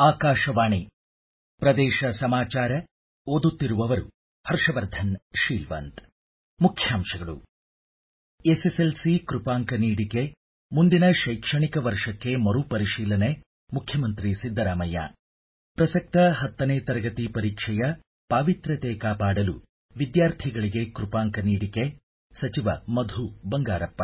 ಆಕಾಶವಾಣಿ ಪ್ರದೇಶ ಸಮಾಚಾರ ಓದುತ್ತಿರುವವರು ಹರ್ಷವರ್ಧನ್ ಶೀಲ್ವಂತ್ ಮುಖ್ಯಾಂಶಗಳು ಎಸ್ಎಸ್ಎಲ್ಸಿ ಕೃಪಾಂಕ ನೀಡಿಕೆ ಮುಂದಿನ ಶೈಕ್ಷಣಿಕ ವರ್ಷಕ್ಕೆ ಮರುಪರಿಶೀಲನೆ ಮುಖ್ಯಮಂತ್ರಿ ಸಿದ್ದರಾಮಯ್ಯ ಪ್ರಸಕ್ತ ಹತ್ತನೇ ತರಗತಿ ಪರೀಕ್ಷೆಯ ಪಾವಿತ್ರ್ಯತೆ ಕಾಪಾಡಲು ವಿದ್ಯಾರ್ಥಿಗಳಿಗೆ ಕೃಪಾಂಕ ನೀಡಿಕೆ ಸಚಿವ ಮಧು ಬಂಗಾರಪ್ಪ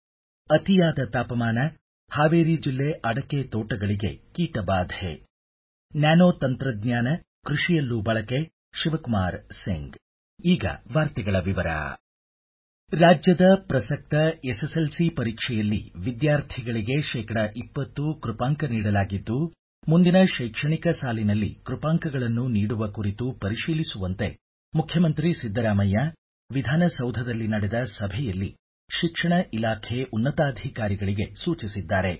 ಅತಿಯಾದ ತಾಪಮಾನ ಹಾವೇರಿ ಜಿಲ್ಲೆ ಅಡಕೆ ತೋಟಗಳಿಗೆ ಕೀಟಬಾಧೆ ನ್ಯಾನೋ ತಂತ್ರಜ್ಞಾನ ಕೃಷಿಯಲ್ಲೂ ಬಳಕೆ ಶಿವಕುಮಾರ್ ಸಿಂಗ್ ಈಗ ವಾರ್ತೆಗಳ ವಿವರ ರಾಜ್ಯದ ಪ್ರಸಕ್ತ ಎಸ್ಎಸ್ಎಲ್ಸಿ ಪರೀಕ್ಷೆಯಲ್ಲಿ ವಿದ್ಯಾರ್ಥಿಗಳಿಗೆ ಶೇಕಡಾ ಇಪ್ಪತ್ತು ಕೃಪಾಂಕ ನೀಡಲಾಗಿದ್ದು ಮುಂದಿನ ಶೈಕ್ಷಣಿಕ ಸಾಲಿನಲ್ಲಿ ಕೃಪಾಂಕಗಳನ್ನು ನೀಡುವ ಕುರಿತು ಪರಿಶೀಲಿಸುವಂತೆ ಮುಖ್ಯಮಂತ್ರಿ ಸಿದ್ದರಾಮಯ್ಯ ವಿಧಾನಸೌಧದಲ್ಲಿ ನಡೆದ ಸಭೆಯಲ್ಲಿ ಶಿಕ್ಷಣ ಇಲಾಖೆ ಉನ್ನತಾಧಿಕಾರಿಗಳಿಗೆ ಸೂಚಿಸಿದ್ದಾರೆ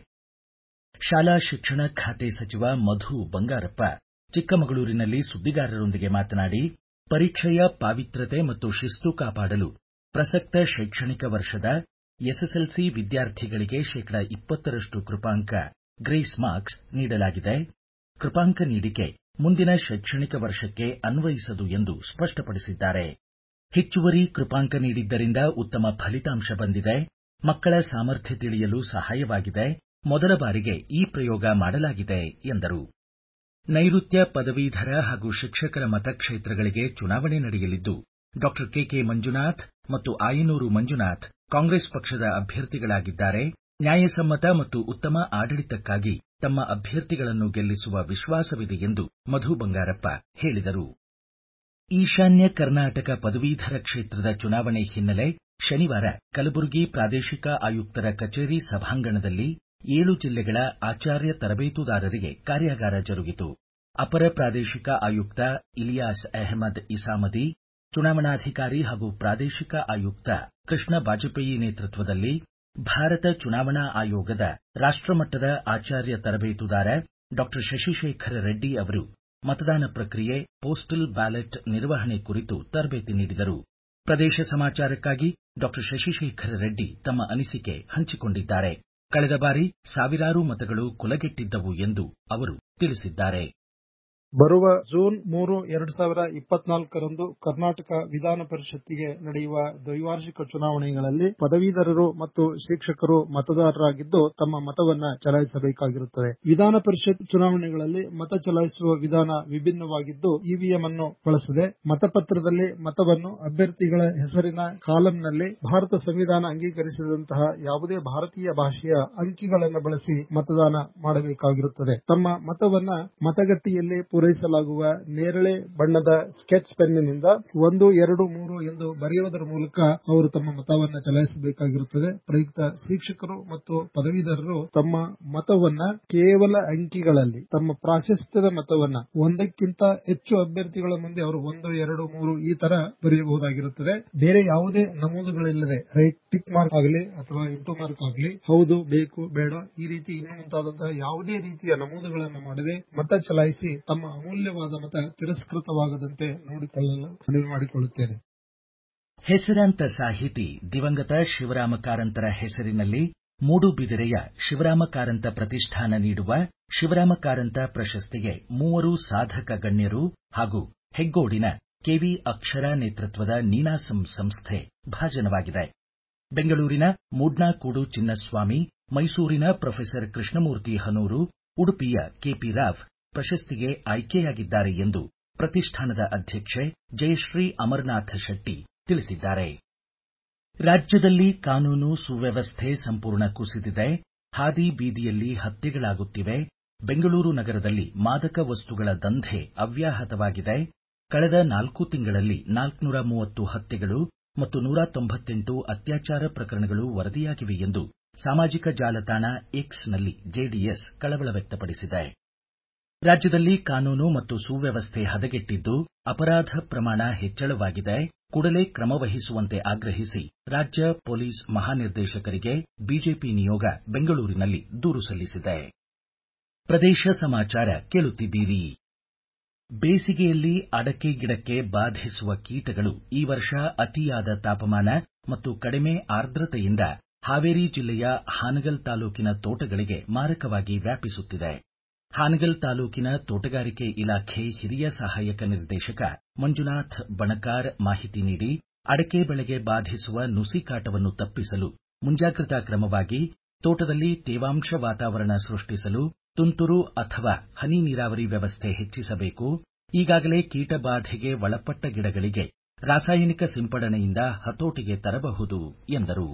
ಶಾಲಾ ಶಿಕ್ಷಣ ಖಾತೆ ಸಚಿವ ಮಧು ಬಂಗಾರಪ್ಪ ಚಿಕ್ಕಮಗಳೂರಿನಲ್ಲಿ ಸುದ್ದಿಗಾರರೊಂದಿಗೆ ಮಾತನಾಡಿ ಪರೀಕ್ಷೆಯ ಪಾವಿತ್ರ್ಯತೆ ಮತ್ತು ಶಿಸ್ತು ಕಾಪಾಡಲು ಪ್ರಸಕ್ತ ಶೈಕ್ಷಣಿಕ ವರ್ಷದ ಎಸ್ಎಸ್ಎಲ್ಸಿ ವಿದ್ಯಾರ್ಥಿಗಳಿಗೆ ಶೇಕಡಾ ಇಪ್ಪತ್ತರಷ್ಟು ಕೃಪಾಂಕ ಗ್ರೇಸ್ ಮಾರ್ಕ್ಸ್ ನೀಡಲಾಗಿದೆ ಕೃಪಾಂಕ ನೀಡಿಕೆ ಮುಂದಿನ ಶೈಕ್ಷಣಿಕ ವರ್ಷಕ್ಕೆ ಅನ್ವಯಿಸದು ಎಂದು ಸ್ಪಷ್ಟಪಡಿಸಿದ್ದಾರೆ ಹೆಚ್ಚುವರಿ ಕೃಪಾಂಕ ನೀಡಿದ್ದರಿಂದ ಉತ್ತಮ ಫಲಿತಾಂಶ ಬಂದಿದೆ ಮಕ್ಕಳ ಸಾಮರ್ಥ್ಯ ತಿಳಿಯಲು ಸಹಾಯವಾಗಿದೆ ಮೊದಲ ಬಾರಿಗೆ ಈ ಪ್ರಯೋಗ ಮಾಡಲಾಗಿದೆ ಎಂದರು ನೈಋತ್ಯ ಪದವೀಧರ ಹಾಗೂ ಶಿಕ್ಷಕರ ಮತಕ್ಷೇತ್ರಗಳಿಗೆ ಚುನಾವಣೆ ನಡೆಯಲಿದ್ದು ಡಾಕ್ಟರ್ ಕೆಕೆ ಮಂಜುನಾಥ್ ಮತ್ತು ಆಯನೂರು ಮಂಜುನಾಥ್ ಕಾಂಗ್ರೆಸ್ ಪಕ್ಷದ ಅಭ್ಯರ್ಥಿಗಳಾಗಿದ್ದಾರೆ ನ್ಯಾಯಸಮ್ಮತ ಮತ್ತು ಉತ್ತಮ ಆಡಳಿತಕ್ಕಾಗಿ ತಮ್ಮ ಅಭ್ಯರ್ಥಿಗಳನ್ನು ಗೆಲ್ಲಿಸುವ ವಿಶ್ವಾಸವಿದೆ ಎಂದು ಮಧು ಬಂಗಾರಪ್ಪ ಹೇಳಿದರು ಈಶಾನ್ಯ ಕರ್ನಾಟಕ ಪದವೀಧರ ಕ್ಷೇತ್ರದ ಚುನಾವಣೆ ಹಿನ್ನೆಲೆ ಶನಿವಾರ ಕಲಬುರಗಿ ಪ್ರಾದೇಶಿಕ ಆಯುಕ್ತರ ಕಚೇರಿ ಸಭಾಂಗಣದಲ್ಲಿ ಏಳು ಜಿಲ್ಲೆಗಳ ಆಚಾರ್ಯ ತರಬೇತುದಾರರಿಗೆ ಕಾರ್ಯಾಗಾರ ಜರುಗಿತು ಅಪರ ಪ್ರಾದೇಶಿಕ ಆಯುಕ್ತ ಇಲಿಯಾಸ್ ಅಹಮದ್ ಇಸಾಮದಿ ಚುನಾವಣಾಧಿಕಾರಿ ಹಾಗೂ ಪ್ರಾದೇಶಿಕ ಆಯುಕ್ತ ಕೃಷ್ಣ ಬಾಜಪೇಯಿ ನೇತೃತ್ವದಲ್ಲಿ ಭಾರತ ಚುನಾವಣಾ ಆಯೋಗದ ರಾಷ್ಟಮಟ್ಟದ ಆಚಾರ್ಯ ತರಬೇತುದಾರ ಡಾಕ್ಟರ್ ಶಶಿಶೇಖರ ರೆಡ್ಡಿ ಅವರು ಮತದಾನ ಪ್ರಕ್ರಿಯೆ ಪೋಸ್ಟಲ್ ಬ್ಯಾಲೆಟ್ ನಿರ್ವಹಣೆ ಕುರಿತು ತರಬೇತಿ ನೀಡಿದರು ಪ್ರದೇಶ ಸಮಾಚಾರಕ್ಕಾಗಿ ಡಾಕ್ಟರ್ ಶಶಿಶೇಖರ ರೆಡ್ಡಿ ತಮ್ಮ ಅನಿಸಿಕೆ ಹಂಚಿಕೊಂಡಿದ್ದಾರೆ ಕಳೆದ ಬಾರಿ ಸಾವಿರಾರು ಮತಗಳು ಕುಲಗೆಟ್ಟಿದ್ದವು ಎಂದು ಅವರು ತಿಳಿಸಿದ್ದಾರೆ ಬರುವ ಜೂನ್ ಮೂರು ಎರಡು ಸಾವಿರ ಇಪ್ಪತ್ನಾಲ್ಕರಂದು ಕರ್ನಾಟಕ ವಿಧಾನ ಪರಿಷತ್ತಿಗೆ ನಡೆಯುವ ದ್ವೈವಾರ್ಷಿಕ ಚುನಾವಣೆಗಳಲ್ಲಿ ಪದವೀಧರರು ಮತ್ತು ಶಿಕ್ಷಕರು ಮತದಾರರಾಗಿದ್ದು ತಮ್ಮ ಮತವನ್ನ ಚಲಾಯಿಸಬೇಕಾಗಿರುತ್ತದೆ ವಿಧಾನ ಪರಿಷತ್ ಚುನಾವಣೆಗಳಲ್ಲಿ ಮತ ಚಲಾಯಿಸುವ ವಿಧಾನ ವಿಭಿನ್ನವಾಗಿದ್ದು ಇವಿಎಂ ಅನ್ನು ಬಳಸದೆ ಮತಪತ್ರದಲ್ಲಿ ಮತವನ್ನು ಅಭ್ಯರ್ಥಿಗಳ ಹೆಸರಿನ ಕಾಲಂನಲ್ಲಿ ಭಾರತ ಸಂವಿಧಾನ ಅಂಗೀಕರಿಸಿದಂತಹ ಯಾವುದೇ ಭಾರತೀಯ ಭಾಷೆಯ ಅಂಕಿಗಳನ್ನು ಬಳಸಿ ಮತದಾನ ಮಾಡಬೇಕಾಗಿರುತ್ತದೆ ತಮ್ಮ ಮತವನ್ನ ಮತಗಟ್ಟೆಯಲ್ಲಿ ಪೂರೈಸಲಾಗುವ ನೇರಳೆ ಬಣ್ಣದ ಸ್ಕೆಚ್ ಪೆನ್ನಿನಿಂದ ಒಂದು ಎರಡು ಮೂರು ಎಂದು ಬರೆಯುವುದರ ಮೂಲಕ ಅವರು ತಮ್ಮ ಮತವನ್ನ ಚಲಾಯಿಸಬೇಕಾಗಿರುತ್ತದೆ ಪ್ರಯುಕ್ತ ಶಿಕ್ಷಕರು ಮತ್ತು ಪದವೀಧರರು ತಮ್ಮ ಮತವನ್ನ ಕೇವಲ ಅಂಕಿಗಳಲ್ಲಿ ತಮ್ಮ ಪ್ರಾಶಸ್ತ್ಯದ ಮತವನ್ನ ಒಂದಕ್ಕಿಂತ ಹೆಚ್ಚು ಅಭ್ಯರ್ಥಿಗಳ ಮುಂದೆ ಅವರು ಒಂದು ಎರಡು ಮೂರು ಈ ತರ ಬರೆಯಬಹುದಾಗಿರುತ್ತದೆ ಬೇರೆ ಯಾವುದೇ ನಮೂದುಗಳಿಲ್ಲದೆ ರೈಟ್ ಟಿಕ್ ಮಾರ್ಕ್ ಆಗಲಿ ಅಥವಾ ಇಂಟು ಮಾರ್ಕ್ ಆಗಲಿ ಹೌದು ಬೇಕು ಬೇಡ ಈ ರೀತಿ ಇನ್ನು ಮುಂತಾದಂತಹ ಯಾವುದೇ ರೀತಿಯ ನಮೂದುಗಳನ್ನು ಮಾಡದೆ ಮತ ಚಲಾಯಿಸಿ ತಮ್ಮ ಅಮೂಲ್ಯವಾದ ಮತ ತಿರಸ್ಕೃತವಾಗದಂತೆ ನೋಡಿಕೊಳ್ಳಲು ಮನವಿ ಮಾಡಿಕೊಳ್ಳುತ್ತೇನೆ ಹೆಸರಾಂತ ಸಾಹಿತಿ ದಿವಂಗತ ಶಿವರಾಮ ಕಾರಂತರ ಹೆಸರಿನಲ್ಲಿ ಮೂಡುಬಿದಿರೆಯ ಶಿವರಾಮ ಕಾರಂತ ಪ್ರತಿಷ್ಠಾನ ನೀಡುವ ಶಿವರಾಮ ಕಾರಂತ ಪ್ರಶಸ್ತಿಗೆ ಮೂವರು ಸಾಧಕ ಗಣ್ಯರು ಹಾಗೂ ಹೆಗ್ಗೋಡಿನ ಕೆವಿ ಅಕ್ಷರ ನೇತೃತ್ವದ ನೀನಾಸಂ ಸಂಸ್ಥೆ ಭಾಜನವಾಗಿದೆ ಬೆಂಗಳೂರಿನ ಮೂಡ್ನಾಕೂಡು ಚಿನ್ನಸ್ವಾಮಿ ಮೈಸೂರಿನ ಪ್ರೊಫೆಸರ್ ಕೃಷ್ಣಮೂರ್ತಿ ಹನೂರು ಉಡುಪಿಯ ಕೆಪಿ ರಾವ್ ಪ್ರಶಸ್ತಿಗೆ ಆಯ್ಕೆಯಾಗಿದ್ದಾರೆ ಎಂದು ಪ್ರತಿಷ್ಠಾನದ ಅಧ್ಯಕ್ಷೆ ಜಯಶ್ರೀ ಅಮರನಾಥ ಶೆಟ್ಟಿ ತಿಳಿಸಿದ್ದಾರೆ ರಾಜ್ಯದಲ್ಲಿ ಕಾನೂನು ಸುವ್ಯವಸ್ಥೆ ಸಂಪೂರ್ಣ ಕುಸಿದಿದೆ ಹಾದಿ ಬೀದಿಯಲ್ಲಿ ಹತ್ಯೆಗಳಾಗುತ್ತಿವೆ ಬೆಂಗಳೂರು ನಗರದಲ್ಲಿ ಮಾದಕ ವಸ್ತುಗಳ ದಂಧೆ ಅವ್ಯಾಹತವಾಗಿದೆ ಕಳೆದ ನಾಲ್ಕು ತಿಂಗಳಲ್ಲಿ ನಾಲ್ಕುನೂರ ಮೂವತ್ತು ಹತ್ಯೆಗಳು ಮತ್ತು ನೂರ ತೊಂಬತ್ತೆಂಟು ಅತ್ಯಾಚಾರ ಪ್ರಕರಣಗಳು ವರದಿಯಾಗಿವೆ ಎಂದು ಸಾಮಾಜಿಕ ಜಾಲತಾಣ ಎಕ್ಸ್ನಲ್ಲಿ ಜೆಡಿಎಸ್ ಕಳವಳ ವ್ಯಕ್ತಪಡಿಸಿದೆ ರಾಜ್ಯದಲ್ಲಿ ಕಾನೂನು ಮತ್ತು ಸುವ್ಯವಸ್ಥೆ ಹದಗೆಟ್ಟಿದ್ದು ಅಪರಾಧ ಪ್ರಮಾಣ ಹೆಚ್ಚಳವಾಗಿದೆ ಕೂಡಲೇ ಕ್ರಮ ವಹಿಸುವಂತೆ ಆಗ್ರಹಿಸಿ ರಾಜ್ಯ ಪೊಲೀಸ್ ಮಹಾನಿರ್ದೇಶಕರಿಗೆ ಬಿಜೆಪಿ ನಿಯೋಗ ಬೆಂಗಳೂರಿನಲ್ಲಿ ದೂರು ಸಲ್ಲಿಸಿದೆ ಪ್ರದೇಶ ಸಮಾಚಾರ ಕೇಳುತ್ತಿದ್ದೀರಿ ಬೇಸಿಗೆಯಲ್ಲಿ ಅಡಕೆ ಗಿಡಕ್ಕೆ ಬಾಧಿಸುವ ಕೀಟಗಳು ಈ ವರ್ಷ ಅತಿಯಾದ ತಾಪಮಾನ ಮತ್ತು ಕಡಿಮೆ ಆರ್ದ್ರತೆಯಿಂದ ಹಾವೇರಿ ಜಿಲ್ಲೆಯ ಹಾನಗಲ್ ತಾಲೂಕಿನ ತೋಟಗಳಿಗೆ ಮಾರಕವಾಗಿ ವ್ಯಾಪಿಸುತ್ತಿದೆ ಹಾನಗಲ್ ತಾಲೂಕಿನ ತೋಟಗಾರಿಕೆ ಇಲಾಖೆ ಹಿರಿಯ ಸಹಾಯಕ ನಿರ್ದೇಶಕ ಮಂಜುನಾಥ್ ಬಣಕಾರ್ ಮಾಹಿತಿ ನೀಡಿ ಅಡಕೆ ಬೆಳೆಗೆ ಬಾಧಿಸುವ ನುಸಿ ಕಾಟವನ್ನು ತಪ್ಪಿಸಲು ಮುಂಜಾಗ್ರತಾ ಕ್ರಮವಾಗಿ ತೋಟದಲ್ಲಿ ತೇವಾಂಶ ವಾತಾವರಣ ಸೃಷ್ಟಿಸಲು ತುಂತುರು ಅಥವಾ ಹನಿ ನೀರಾವರಿ ವ್ಯವಸ್ಥೆ ಹೆಚ್ಚಿಸಬೇಕು ಈಗಾಗಲೇ ಕೀಟ ಬಾಧೆಗೆ ಒಳಪಟ್ಟ ಗಿಡಗಳಿಗೆ ರಾಸಾಯನಿಕ ಸಿಂಪಡಣೆಯಿಂದ ಹತೋಟಿಗೆ ತರಬಹುದು ಎಂದರು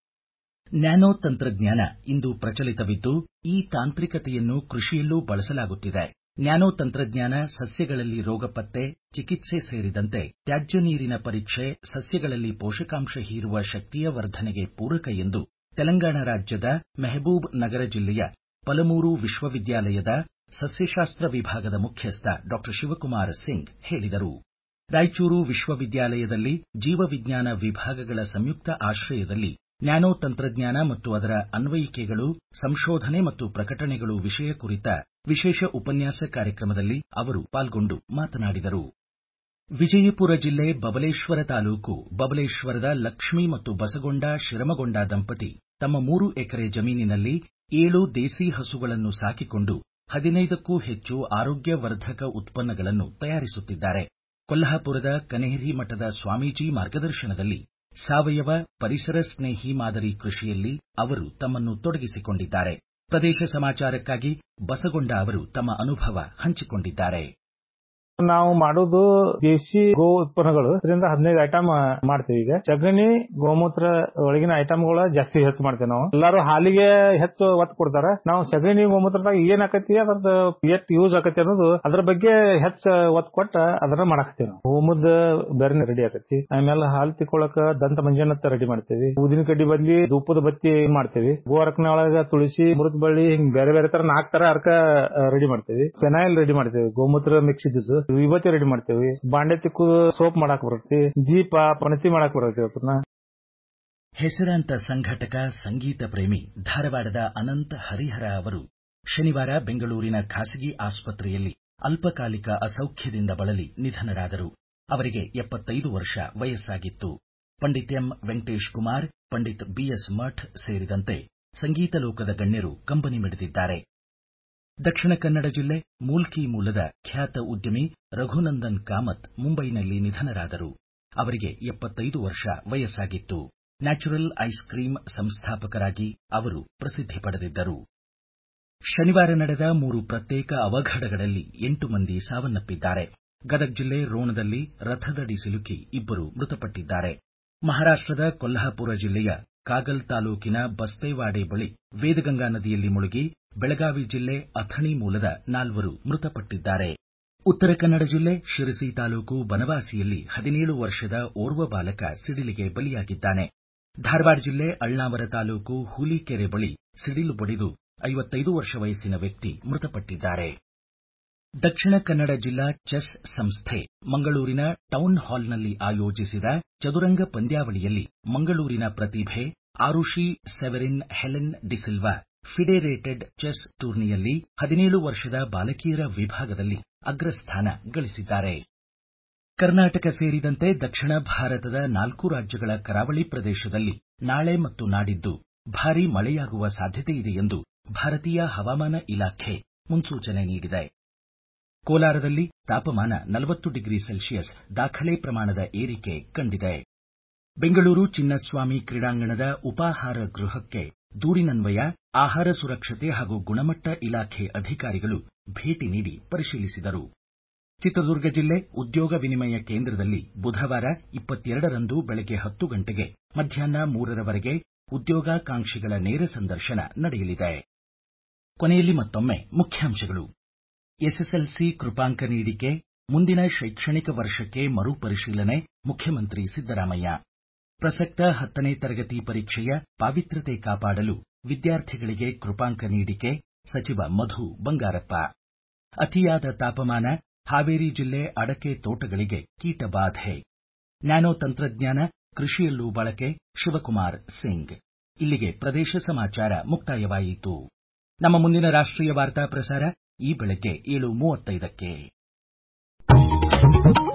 ನ್ಯಾನೋ ತಂತ್ರಜ್ಞಾನ ಇಂದು ಪ್ರಚಲಿತವಿದ್ದು ಈ ತಾಂತ್ರಿಕತೆಯನ್ನು ಕೃಷಿಯಲ್ಲೂ ಬಳಸಲಾಗುತ್ತಿದೆ ನ್ಯಾನೋ ತಂತ್ರಜ್ಞಾನ ಸಸ್ಯಗಳಲ್ಲಿ ರೋಗ ಪತ್ತೆ ಚಿಕಿತ್ಸೆ ಸೇರಿದಂತೆ ತ್ಯಾಜ್ಯ ನೀರಿನ ಪರೀಕ್ಷೆ ಸಸ್ಯಗಳಲ್ಲಿ ಪೋಷಕಾಂಶ ಹೀರುವ ಶಕ್ತಿಯ ವರ್ಧನೆಗೆ ಪೂರಕ ಎಂದು ತೆಲಂಗಾಣ ರಾಜ್ಯದ ಮೆಹಬೂಬ್ ನಗರ ಜಿಲ್ಲೆಯ ಪಲಮೂರು ವಿಶ್ವವಿದ್ಯಾಲಯದ ಸಸ್ಯಶಾಸ್ತ್ರ ವಿಭಾಗದ ಮುಖ್ಯಸ್ಥ ಡಾ ಶಿವಕುಮಾರ್ ಸಿಂಗ್ ಹೇಳಿದರು ರಾಯಚೂರು ವಿಶ್ವವಿದ್ಯಾಲಯದಲ್ಲಿ ಜೀವವಿಜ್ಞಾನ ವಿಭಾಗಗಳ ಸಂಯುಕ್ತ ಆಶ್ರಯದಲ್ಲಿ ನ್ಯಾನೋ ತಂತ್ರಜ್ಞಾನ ಮತ್ತು ಅದರ ಅನ್ವಯಿಕೆಗಳು ಸಂಶೋಧನೆ ಮತ್ತು ಪ್ರಕಟಣೆಗಳು ವಿಷಯ ಕುರಿತ ವಿಶೇಷ ಉಪನ್ಯಾಸ ಕಾರ್ಯಕ್ರಮದಲ್ಲಿ ಅವರು ಪಾಲ್ಗೊಂಡು ಮಾತನಾಡಿದರು ವಿಜಯಪುರ ಜಿಲ್ಲೆ ಬಬಲೇಶ್ವರ ತಾಲೂಕು ಬಬಲೇಶ್ವರದ ಲಕ್ಷ್ಮಿ ಮತ್ತು ಬಸಗೊಂಡ ಶಿರಮಗೊಂಡ ದಂಪತಿ ತಮ್ಮ ಮೂರು ಎಕರೆ ಜಮೀನಿನಲ್ಲಿ ಏಳು ದೇಸಿ ಹಸುಗಳನ್ನು ಸಾಕಿಕೊಂಡು ಹದಿನೈದಕ್ಕೂ ಹೆಚ್ಚು ಆರೋಗ್ಯವರ್ಧಕ ಉತ್ಪನ್ನಗಳನ್ನು ತಯಾರಿಸುತ್ತಿದ್ದಾರೆ ಕೊಲ್ಹಾಪುರದ ಕನೇರಿ ಮಠದ ಸ್ವಾಮೀಜಿ ಮಾರ್ಗದರ್ಶನದಲ್ಲಿ ಸಾವಯವ ಪರಿಸರ ಸ್ನೇಹಿ ಮಾದರಿ ಕೃಷಿಯಲ್ಲಿ ಅವರು ತಮ್ಮನ್ನು ತೊಡಗಿಸಿಕೊಂಡಿದ್ದಾರೆ ಪ್ರದೇಶ ಸಮಾಚಾರಕ್ಕಾಗಿ ಬಸಗೊಂಡ ಅವರು ತಮ್ಮ ಅನುಭವ ಹಂಚಿಕೊಂಡಿದ್ದಾರೆ ನಾವು ಮಾಡೋದು ದೇಶಿ ಗೋ ಉತ್ಪನ್ನಗಳು ಇದರಿಂದ ಹದಿನೈದು ಐಟಮ್ ಮಾಡ್ತೀವಿ ಈಗ ಸಗಣಿ ಗೋಮೂತ್ರ ಒಳಗಿನ ಐಟಮ್ಗಳ ಜಾಸ್ತಿ ಹೆಚ್ಚು ಮಾಡ್ತೀವಿ ನಾವು ಎಲ್ಲಾರು ಹಾಲಿಗೆ ಹೆಚ್ಚು ಒತ್ತು ಕೊಡ್ತಾರ ನಾವು ಸಗಣಿ ಗೋಮೂತ್ರದಾಗ ಏನ್ ಆಕತಿ ಅದ್ರದ್ದು ಎಷ್ಟ್ ಯೂಸ್ ಆಕತಿ ಅನ್ನೋದು ಅದ್ರ ಬಗ್ಗೆ ಹೆಚ್ಚು ಒತ್ತು ಕೊಟ್ಟ ಅದನ್ನ ಮಾಡಾಕ್ತಿವಿ ನಾವು ಹೋಮದ ಬೇರೆ ರೆಡಿ ಆಕತಿ ಆಮೇಲೆ ಹಾಲು ತಿಕ್ಕೊಳಕ ದಂತ ಮಂಜನತ್ತ ರೆಡಿ ಮಾಡ್ತೀವಿ ಊದಿನ ಕಡ್ಡಿ ಬದ್ಲಿ ಧೂಪದ ಬತ್ತಿ ಮಾಡ್ತೀವಿ ಗೋರಕ್ನ ಒಳಗ ತುಳಸಿ ಮೃತ ಬಳ್ಳಿ ಹಿಂಗ್ ಬೇರೆ ಬೇರೆ ತರ ನಾಲ್ಕು ತರ ಅರ್ಕ ರೆಡಿ ಮಾಡ್ತೀವಿ ಫೆನೈಲ್ ರೆಡಿ ಮಾಡ್ತೀವಿ ಗೋಮೂತ್ರ ಮಿಕ್ಸ್ ಇದ್ದು ವಿಭೂತಿ ರೆಡಿ ಮಾಡ್ತೇವಿ ಬಾಂಡೆ ತಿಕ್ಕು ಸೋಪ್ ಮಾಡಾಕ್ ಬರುತ್ತೆ ದೀಪ ಪಣತಿ ಮಾಡಾಕ್ ಬರುತ್ತೆ ಅದನ್ನ ಹೆಸರಾಂತ ಸಂಘಟಕ ಸಂಗೀತ ಪ್ರೇಮಿ ಧಾರವಾಡದ ಅನಂತ ಹರಿಹರ ಅವರು ಶನಿವಾರ ಬೆಂಗಳೂರಿನ ಖಾಸಗಿ ಆಸ್ಪತ್ರೆಯಲ್ಲಿ ಅಲ್ಪಕಾಲಿಕ ಅಸೌಖ್ಯದಿಂದ ಬಳಲಿ ನಿಧನರಾದರು ಅವರಿಗೆ ಎಪ್ಪತ್ತೈದು ವರ್ಷ ವಯಸ್ಸಾಗಿತ್ತು ಪಂಡಿತ್ ಎಂ ವೆಂಕಟೇಶ್ ಕುಮಾರ್ ಪಂಡಿತ್ ಬಿಎಸ್ ಮಠ್ ಸೇರಿದಂತೆ ಸಂಗೀತ ಲೋಕದ ಗಣ್ಯರು ಕಂಬನಿ ಮಿಡಿದಿದ್ದಾರೆ ದಕ್ಷಿಣ ಕನ್ನಡ ಜಿಲ್ಲೆ ಮೂಲ್ಕಿ ಮೂಲದ ಖ್ಯಾತ ಉದ್ಯಮಿ ರಘುನಂದನ್ ಕಾಮತ್ ಮುಂಬೈನಲ್ಲಿ ನಿಧನರಾದರು ಅವರಿಗೆ ಎಪ್ಪತ್ತೈದು ವರ್ಷ ವಯಸ್ಸಾಗಿತ್ತು ನ್ಯಾಚುರಲ್ ಐಸ್ ಕ್ರೀಂ ಸಂಸ್ಥಾಪಕರಾಗಿ ಅವರು ಪ್ರಸಿದ್ಧಿ ಪಡೆದಿದ್ದರು ಶನಿವಾರ ನಡೆದ ಮೂರು ಪ್ರತ್ಯೇಕ ಅವಘಡಗಳಲ್ಲಿ ಎಂಟು ಮಂದಿ ಸಾವನ್ನಪ್ಪಿದ್ದಾರೆ ಗದಗ ಜಿಲ್ಲೆ ರೋಣದಲ್ಲಿ ರಥದಡಿ ಸಿಲುಕಿ ಇಬ್ಬರು ಮೃತಪಟ್ಟಿದ್ದಾರೆ ಮಹಾರಾಷ್ಟದ ಕೊಲ್ಹಾಪುರ ಜಿಲ್ಲೆಯ ಕಾಗಲ್ ತಾಲೂಕಿನ ಬಸ್ತೇವಾಡೆ ಬಳಿ ವೇದಗಂಗಾ ನದಿಯಲ್ಲಿ ಮುಳುಗಿ ಬೆಳಗಾವಿ ಜಿಲ್ಲೆ ಅಥಣಿ ಮೂಲದ ನಾಲ್ವರು ಮೃತಪಟ್ಟಿದ್ದಾರೆ ಉತ್ತರ ಕನ್ನಡ ಜಿಲ್ಲೆ ಶಿರಸಿ ತಾಲೂಕು ಬನವಾಸಿಯಲ್ಲಿ ಹದಿನೇಳು ವರ್ಷದ ಓರ್ವ ಬಾಲಕ ಸಿಡಿಲಿಗೆ ಬಲಿಯಾಗಿದ್ದಾನೆ ಧಾರವಾಡ ಜಿಲ್ಲೆ ಅಳ್ನಾವರ ತಾಲೂಕು ಹೂಲಿಕೆರೆ ಬಳಿ ಸಿಡಿಲು ಬಡಿದು ಐವತ್ತೈದು ವರ್ಷ ವಯಸ್ಸಿನ ವ್ಯಕ್ತಿ ಮೃತಪಟ್ಟಿದ್ದಾರೆ ದಕ್ಷಿಣ ಕನ್ನಡ ಜಿಲ್ಲಾ ಚೆಸ್ ಸಂಸ್ಥೆ ಮಂಗಳೂರಿನ ಟೌನ್ ಹಾಲ್ನಲ್ಲಿ ಆಯೋಜಿಸಿದ ಚದುರಂಗ ಪಂದ್ಯಾವಳಿಯಲ್ಲಿ ಮಂಗಳೂರಿನ ಪ್ರತಿಭೆ Arushi Severin Helen D'Silva FIDE rated chess ಟೂರ್ನಿಯಲ್ಲಿ ಹದಿನೇಳು ವರ್ಷದ ಬಾಲಕಿಯರ ವಿಭಾಗದಲ್ಲಿ ಅಗ್ರಸ್ಥಾನ ಗಳಿಸಿದ್ದಾರೆ ಕರ್ನಾಟಕ ಸೇರಿದಂತೆ ದಕ್ಷಿಣ ಭಾರತದ ನಾಲ್ಕು ರಾಜ್ಯಗಳ ಕರಾವಳಿ ಪ್ರದೇಶದಲ್ಲಿ ನಾಳೆ ಮತ್ತು ನಾಡಿದ್ದು ಭಾರೀ ಮಳೆಯಾಗುವ ಸಾಧ್ಯತೆಯಿದೆ ಎಂದು ಭಾರತೀಯ ಹವಾಮಾನ ಇಲಾಖೆ ಮುನ್ಸೂಚನೆ ನೀಡಿದೆ ಕೋಲಾರದಲ್ಲಿ ತಾಪಮಾನ ನಲವತ್ತು ಡಿಗ್ರಿ ಸೆಲ್ಸಿಯಸ್ ದಾಖಲೆ ಪ್ರಮಾಣದ ಏರಿಕೆ ಕಂಡಿದೆ ಬೆಂಗಳೂರು ಚಿನ್ನಸ್ವಾಮಿ ಕ್ರೀಡಾಂಗಣದ ಉಪಾಹಾರ ಗೃಹಕ್ಕೆ ದೂರಿನನ್ವಯ ಆಹಾರ ಸುರಕ್ಷತೆ ಹಾಗೂ ಗುಣಮಟ್ಟ ಇಲಾಖೆ ಅಧಿಕಾರಿಗಳು ಭೇಟಿ ನೀಡಿ ಪರಿಶೀಲಿಸಿದರು ಚಿತ್ರದುರ್ಗ ಜಿಲ್ಲೆ ಉದ್ಯೋಗ ವಿನಿಮಯ ಕೇಂದ್ರದಲ್ಲಿ ಬುಧವಾರ ಇಪ್ಪತ್ತೆರಡರಂದು ಬೆಳಗ್ಗೆ ಹತ್ತು ಗಂಟೆಗೆ ಮಧ್ಯಾಹ್ನ ಮೂರರವರೆಗೆ ಉದ್ಯೋಗಾಕಾಂಕ್ಷಿಗಳ ನೇರ ಸಂದರ್ಶನ ನಡೆಯಲಿದೆ ಕೊನೆಯಲ್ಲಿ ಮತ್ತೊಮ್ಮೆ ಮುಖ್ಯಾಂಶಗಳು ಎಸ್ಎಸ್ಎಲ್ಸಿ ಕೃಪಾಂಕ ನೀಡಿಕೆ ಮುಂದಿನ ಶೈಕ್ಷಣಿಕ ವರ್ಷಕ್ಕೆ ಮರುಪರಿಶೀಲನೆ ಮುಖ್ಯಮಂತ್ರಿ ಸಿದ್ದರಾಮಯ್ಯ ಪ್ರಸಕ್ತ ಹತ್ತನೇ ತರಗತಿ ಪರೀಕ್ಷೆಯ ಪಾವಿತ್ರ್ಯತೆ ಕಾಪಾಡಲು ವಿದ್ಯಾರ್ಥಿಗಳಿಗೆ ಕೃಪಾಂಕ ನೀಡಿಕೆ ಸಚಿವ ಮಧು ಬಂಗಾರಪ್ಪ ಅತಿಯಾದ ತಾಪಮಾನ ಹಾವೇರಿ ಜಿಲ್ಲೆ ಅಡಕೆ ತೋಟಗಳಿಗೆ ಕೀಟಬಾಧೆ ನ್ಯಾನೋ ತಂತ್ರಜ್ಞಾನ ಕೃಷಿಯಲ್ಲೂ ಬಳಕೆ ಶಿವಕುಮಾರ್ ಸಿಂಗ್ ಇಲ್ಲಿಗೆ ಪ್ರದೇಶ ಸಮಾಚಾರ ಮುಕ್ತಾಯವಾಯಿತು ನಮ್ಮ ಮುಂದಿನ ರಾಷ್ಟ್ರೀಯ ವಾರ್ತಾ ಪ್ರಸಾರ ಈ ಬೆಳಗ್ಗೆ ಏಳು ಮೂವತ್ತೈದಕ್ಕೆ